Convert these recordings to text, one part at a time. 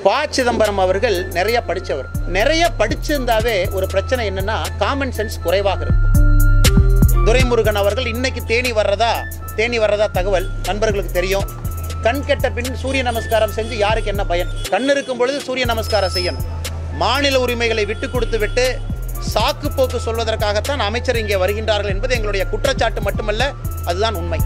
ப சிதம்பரம் அவர்கள் நிறைய படித்தவர் நிறைய படிச்சிருந்தாவே ஒரு பிரச்சனை என்னன்னா காமன் சென்ஸ் குறைவாக இருக்கும் துரைமுருகன் அவர்கள் இன்னைக்கு தேனி வர்றதா தேனி வர்றதா தகவல் நண்பர்களுக்கு தெரியும் கண் கெட்ட பின் சூரிய நமஸ்காரம் செஞ்சு யாருக்கு என்ன பயன் கண் இருக்கும் பொழுது சூரிய நமஸ்காரம் செய்யணும் மாநில உரிமைகளை விட்டு கொடுத்து விட்டு சாக்கு போக்கு சொல்வதற்காகத்தான் அமைச்சர் இங்கே வருகின்றார்கள் என்பது எங்களுடைய குற்றச்சாட்டு மட்டுமல்ல அதுதான் உண்மை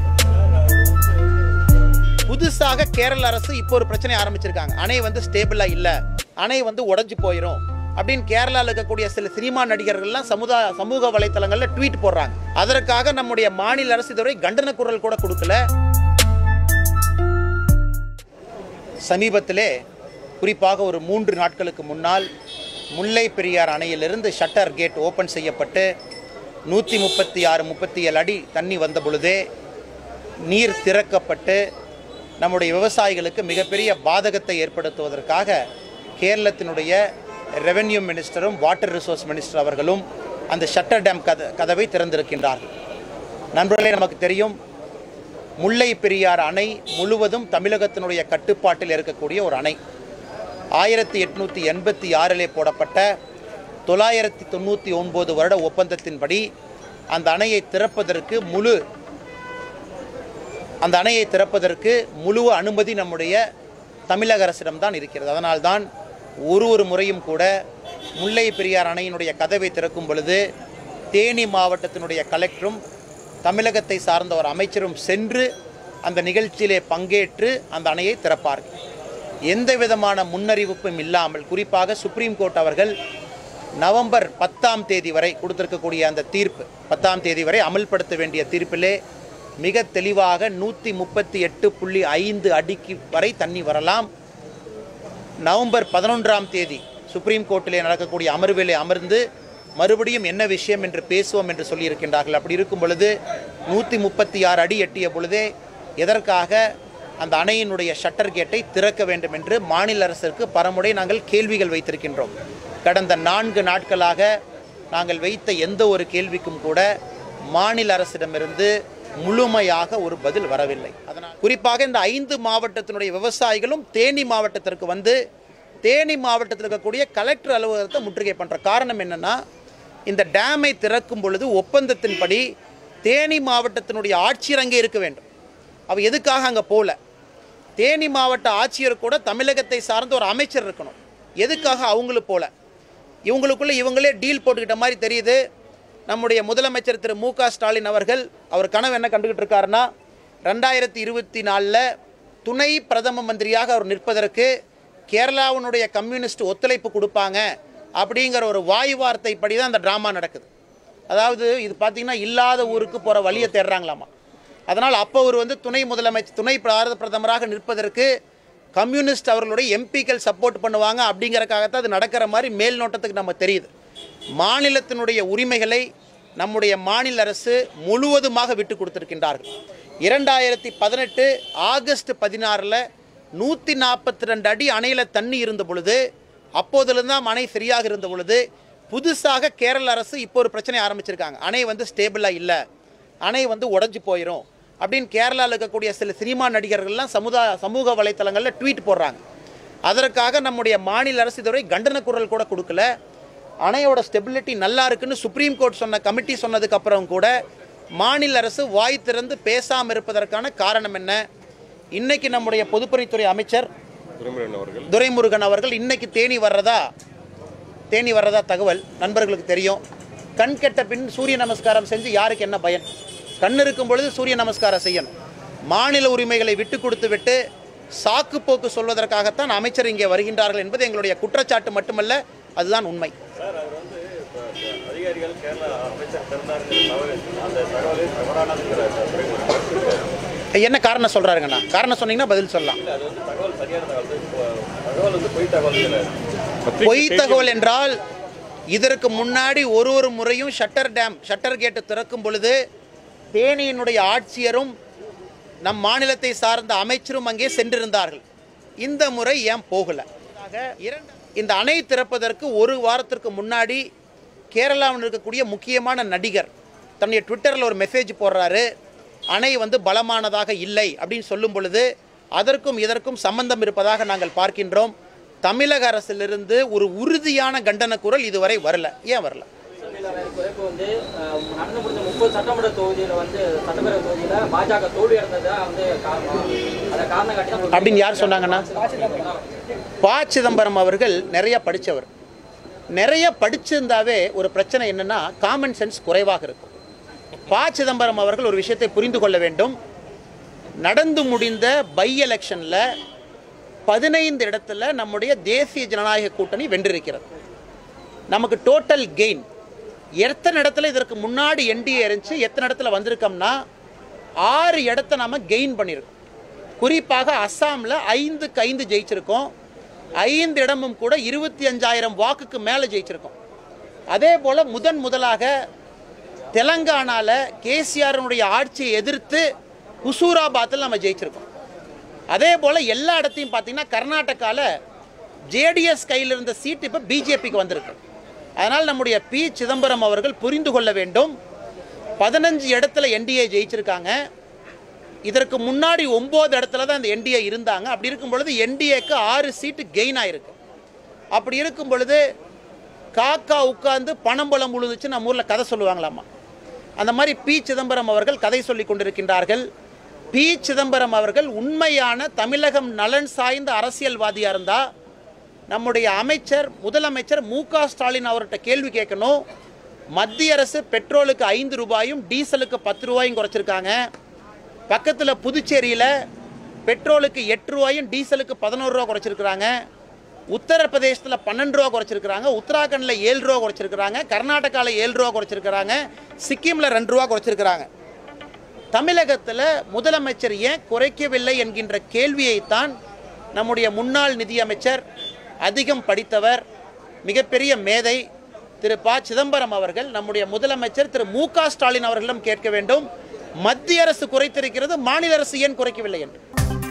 புதுசாக கேரள அரசு இப்போ ஒரு பிரச்சனை ஆரம்பிச்சிருக்காங்க அணை வந்து ஸ்டேபிளா இல்ல அணை வந்து உடைஞ்சு போயிடும் அப்படின்னு கேரளாவில் இருக்கக்கூடிய சில சினிமா நடிகர்கள்லாம் சமுதாய சமூக வலைத்தளங்கள்ல ட்வீட் போடுறாங்க அதற்காக நம்முடைய மாநில அரசு இதுவரை கண்டன குரல் கூட கொடுக்கல சமீபத்திலே குறிப்பாக ஒரு மூன்று நாட்களுக்கு முன்னால் முல்லை பெரியார் அணையிலிருந்து ஷட்டர் கேட் ஓபன் செய்யப்பட்டு நூற்றி முப்பத்தி ஆறு முப்பத்தி ஏழு அடி தண்ணி வந்த பொழுதே நீர் திறக்கப்பட்டு நம்முடைய விவசாயிகளுக்கு மிகப்பெரிய பாதகத்தை ஏற்படுத்துவதற்காக கேரளத்தினுடைய ரெவென்யூ மினிஸ்டரும் வாட்டர் ரிசோர்ஸ் மினிஸ்டர் அவர்களும் அந்த ஷட்டர் டேம் கத கதவை திறந்திருக்கின்றார்கள் நண்பர்களே நமக்கு தெரியும் முல்லை பெரியார் அணை முழுவதும் தமிழகத்தினுடைய கட்டுப்பாட்டில் இருக்கக்கூடிய ஒரு அணை ஆயிரத்தி எட்நூற்றி எண்பத்தி ஆறிலே போடப்பட்ட தொள்ளாயிரத்தி தொண்ணூற்றி ஒன்பது வருட ஒப்பந்தத்தின்படி அந்த அணையை திறப்பதற்கு முழு அந்த அணையை திறப்பதற்கு முழு அனுமதி நம்முடைய தமிழக அரசிடம்தான் இருக்கிறது அதனால்தான் ஒரு ஒரு முறையும் கூட முல்லை பெரியார் அணையினுடைய கதவை திறக்கும் பொழுது தேனி மாவட்டத்தினுடைய கலெக்டரும் தமிழகத்தை சார்ந்த ஒரு அமைச்சரும் சென்று அந்த நிகழ்ச்சியிலே பங்கேற்று அந்த அணையை திறப்பார்கள் எந்த விதமான முன்னறிவிப்பும் இல்லாமல் குறிப்பாக சுப்ரீம் கோர்ட் அவர்கள் நவம்பர் பத்தாம் தேதி வரை கொடுத்திருக்கக்கூடிய அந்த தீர்ப்பு பத்தாம் தேதி வரை அமல்படுத்த வேண்டிய தீர்ப்பிலே மிக தெளிவாக நூற்றி முப்பத்தி எட்டு புள்ளி ஐந்து அடிக்கு வரை தண்ணி வரலாம் நவம்பர் பதினொன்றாம் தேதி சுப்ரீம் கோர்ட்டிலே நடக்கக்கூடிய அமர்விலே அமர்ந்து மறுபடியும் என்ன விஷயம் என்று பேசுவோம் என்று சொல்லியிருக்கின்றார்கள் அப்படி இருக்கும் பொழுது நூற்றி முப்பத்தி ஆறு அடி எட்டிய பொழுதே எதற்காக அந்த அணையினுடைய ஷட்டர் கேட்டை திறக்க வேண்டும் என்று மாநில அரசிற்கு பரமுறை நாங்கள் கேள்விகள் வைத்திருக்கின்றோம் கடந்த நான்கு நாட்களாக நாங்கள் வைத்த எந்த ஒரு கேள்விக்கும் கூட மாநில அரசிடமிருந்து முழுமையாக ஒரு பதில் வரவில்லை அதனால் குறிப்பாக இந்த ஐந்து மாவட்டத்தினுடைய விவசாயிகளும் தேனி மாவட்டத்திற்கு வந்து தேனி மாவட்டத்தில் இருக்கக்கூடிய கலெக்டர் அலுவலகத்தை முற்றுகை பண்ணுற காரணம் என்னன்னா இந்த டேமை திறக்கும் பொழுது ஒப்பந்தத்தின்படி தேனி மாவட்டத்தினுடைய ஆட்சியர் அங்கே இருக்க வேண்டும் அவ எதுக்காக அங்கே போகல தேனி மாவட்ட ஆட்சியர் கூட தமிழகத்தை சார்ந்த ஒரு அமைச்சர் இருக்கணும் எதுக்காக அவங்களும் போல இவங்களுக்குள்ள இவங்களே டீல் போட்டுக்கிட்ட மாதிரி தெரியுது நம்முடைய முதலமைச்சர் திரு மு க ஸ்டாலின் அவர்கள் அவர் கனவு என்ன கண்டுகிட்டு இருக்காருன்னா ரெண்டாயிரத்தி இருபத்தி நாலில் துணை பிரதம மந்திரியாக அவர் நிற்பதற்கு கேரளாவினுடைய கம்யூனிஸ்ட் ஒத்துழைப்பு கொடுப்பாங்க அப்படிங்கிற ஒரு வாய் வார்த்தைப்படி தான் அந்த ட்ராமா நடக்குது அதாவது இது பார்த்தீங்கன்னா இல்லாத ஊருக்கு போகிற வழியை தேடுறாங்களாமா அதனால் அப்போ அவர் வந்து துணை முதலமைச்சர் துணை பாரத பிரதமராக நிற்பதற்கு கம்யூனிஸ்ட் அவர்களுடைய எம்பிக்கள் சப்போர்ட் பண்ணுவாங்க அப்படிங்கறக்காகத்தான் அது நடக்கிற மாதிரி மேல் நோட்டத்துக்கு நம்ம தெரியுது மாநிலத்தினுடைய உரிமைகளை நம்முடைய மாநில அரசு முழுவதுமாக விட்டு கொடுத்திருக்கின்றார்கள் இரண்டாயிரத்தி பதினெட்டு ஆகஸ்ட் பதினாறில் நூற்றி நாற்பத்தி ரெண்டு அடி அணையில் தண்ணி இருந்த பொழுது அப்போதிலிருந்து தான் அணை சரியாக இருந்த பொழுது புதுசாக கேரள அரசு இப்போ ஒரு பிரச்சனை ஆரம்பிச்சிருக்காங்க அணை வந்து ஸ்டேபிளாக இல்லை அணை வந்து உடைஞ்சு போயிடும் அப்படின்னு கேரளாவில் இருக்கக்கூடிய சில சினிமா நடிகர்கள்லாம் சமுதாய சமூக வலைத்தளங்களில் ட்வீட் போடுறாங்க அதற்காக நம்முடைய மாநில அரசு இதுவரை கண்டன குரல் கூட கொடுக்கல அணையோட ஸ்டெபிலிட்டி நல்லா இருக்குன்னு சுப்ரீம் கோர்ட் சொன்ன கமிட்டி சொன்னதுக்கு அப்புறம் கூட மாநில அரசு வாய் திறந்து பேசாமல் இருப்பதற்கான காரணம் என்ன இன்னைக்கு நம்முடைய பொதுப்பணித்துறை அமைச்சர் துரைமுருகன் அவர்கள் துரைமுருகன் அவர்கள் இன்னைக்கு தேனி வர்றதா தேனி வர்றதா தகவல் நண்பர்களுக்கு தெரியும் கண் கெட்ட பின் சூரிய நமஸ்காரம் செஞ்சு யாருக்கு என்ன பயன் கண் இருக்கும் பொழுது சூரிய நமஸ்காரம் செய்யணும் மாநில உரிமைகளை விட்டு கொடுத்து விட்டு சாக்கு போக்கு சொல்வதற்காகத்தான் அமைச்சர் இங்கே வருகின்றார்கள் என்பது எங்களுடைய குற்றச்சாட்டு மட்டுமல்ல அதுதான் உண்மை சார் அவர் வந்து இப்போ அதிகாரிகள் கேரளா அமைச்சர் பிறந்தார் தவறு அந்த தகவலை தவறானதுங்கிற துறைமுருகன் கருத்து இருக்காரு. என்ன காரணம் சொல்கிறாருங்கண்ணா காரணம் சொன்னீங்கன்னா பதில் சொல்லலாம் இல்ல, அது வந்து தகவல் சரியான தகவல் இப்போ தகவல் வந்து பொய் தகவல் இல்லை பொய் தகவல் என்றால் இதற்கு முன்னாடி ஒரு ஒரு முறையும் ஷட்டர் டேம் ஷட்டர் கேட்டு திறக்கும் பொழுது தேனியினுடைய ஆட்சியரும் நம் மாநிலத்தை சார்ந்த அமைச்சரும் அங்கே சென்றிருந்தார்கள் இந்த முறை ஏன் போகல இரண்டு- இந்த அணை திறப்பதற்கு ஒரு வாரத்திற்கு முன்னாடி கேரளாவில் இருக்கக்கூடிய முக்கியமான நடிகர் தன்னுடைய ட்விட்டரில் ஒரு மெசேஜ் போடுறாரு அணை வந்து பலமானதாக இல்லை அப்படின்னு சொல்லும் பொழுது அதற்கும் இதற்கும் சம்பந்தம் இருப்பதாக நாங்கள் பார்க்கின்றோம் தமிழக அரசிலிருந்து ஒரு உறுதியான கண்டன குரல் இதுவரை வரல ஏன் வரல சட்டமேல வேலை குறைப்பு வந்து அஹ், நடந்து முடிஞ்ச முப்பது சட்டமன்ற தொகுதியில வந்து சட்டப்பேரவை தொகுதியில பாஜக தோல்வி அடைந்ததா வந்து காரணம் அதை காரணம் காட்டி தான் அப்படின்னு யார் சொன்னாங்கன்னா ப சிதம்பரம் அவர்கள் நிறைய படித்தவர் நிறைய படிச்சிருந்தாவே ஒரு பிரச்சனை என்னன்னா காமன் சென்ஸ் குறைவாக இருக்கும் ப சிதம்பரம் அவர்கள் ஒரு விஷயத்தை புரிந்து கொள்ள வேண்டும் நடந்து முடிந்த பை எலெக்ஷனில் பதினைந்து இடத்துல நம்முடைய தேசிய ஜனநாயக கூட்டணி வென்றிருக்கிறது நமக்கு டோட்டல் கெயின் எத்தனை இடத்துல இதற்கு முன்னாடி என்டிஏ இருந்துச்சு எத்தனை இடத்துல வந்திருக்கோம்னா ஆறு இடத்த நாம கெயின் பண்ணியிருக்கோம் குறிப்பாக அஸ்ஸாமில் ஐந்துக்கு ஐந்து ஜெயிச்சிருக்கோம் ஐந்து இடமும் கூட இருபத்தி அஞ்சாயிரம் வாக்குக்கு மேலே ஜெயிச்சிருக்கோம் அதே போல் முதன் முதலாக தெலங்கானாவில் கேசிஆரனுடைய ஆட்சியை எதிர்த்து ஹுசூராபாத்தில் நம்ம ஜெயிச்சிருக்கோம் அதே போல் எல்லா இடத்தையும் பார்த்தீங்கன்னா கர்நாடகாவில் ஜேடிஎஸ் கையில் இருந்த சீட் இப்போ பிஜேபிக்கு வந்திருக்கு அதனால் நம்முடைய பி சிதம்பரம் அவர்கள் புரிந்து கொள்ள வேண்டும் பதினஞ்சு இடத்துல என்டிஏ ஜெயிச்சிருக்காங்க இதற்கு முன்னாடி ஒம்பது இடத்துல தான் இந்த என்டிஏ இருந்தாங்க அப்படி இருக்கும் பொழுது என்டிஏக்கு ஆறு சீட்டு கெயின் ஆயிருக்கு அப்படி இருக்கும் பொழுது காக்கா உட்கார்ந்து பணம் பழம் உழுதுச்சு நம்ம ஊரில் கதை சொல்லுவாங்களாமா அந்த மாதிரி பி சிதம்பரம் அவர்கள் கதை சொல்லி கொண்டிருக்கின்றார்கள் பி சிதம்பரம் அவர்கள் உண்மையான தமிழகம் நலன் சாய்ந்த அரசியல்வாதியாக இருந்தால் நம்முடைய அமைச்சர் முதலமைச்சர் மு க ஸ்டாலின் அவர்கிட்ட கேள்வி கேட்கணும் மத்திய அரசு பெட்ரோலுக்கு ஐந்து ரூபாயும் டீசலுக்கு பத்து ரூபாயும் குறைச்சிருக்காங்க பக்கத்தில் புதுச்சேரியில் பெட்ரோலுக்கு எட்டு ரூபாயும் டீசலுக்கு பதினோரு ரூபா குறைச்சிருக்கிறாங்க உத்தரப்பிரதேசத்தில் பன்னெண்டு ரூபா குறைச்சிருக்கிறாங்க உத்தராகண்டில் ஏழு ரூபா குறைச்சிருக்கிறாங்க கர்நாடகாவில் ஏழு ரூபா குறைச்சிருக்கிறாங்க சிக்கிமில் ரெண்டு ரூபா குறைச்சிருக்கிறாங்க தமிழகத்தில் முதலமைச்சர் ஏன் குறைக்கவில்லை என்கின்ற கேள்வியைத்தான் நம்முடைய முன்னாள் நிதியமைச்சர் அதிகம் படித்தவர் மிகப்பெரிய மேதை திரு ப சிதம்பரம் அவர்கள் நம்முடைய முதலமைச்சர் திரு மு க ஸ்டாலின் அவர்களிடம் கேட்க வேண்டும் மத்திய அரசு குறைத்திருக்கிறது மாநில அரசு ஏன் குறைக்கவில்லை என்று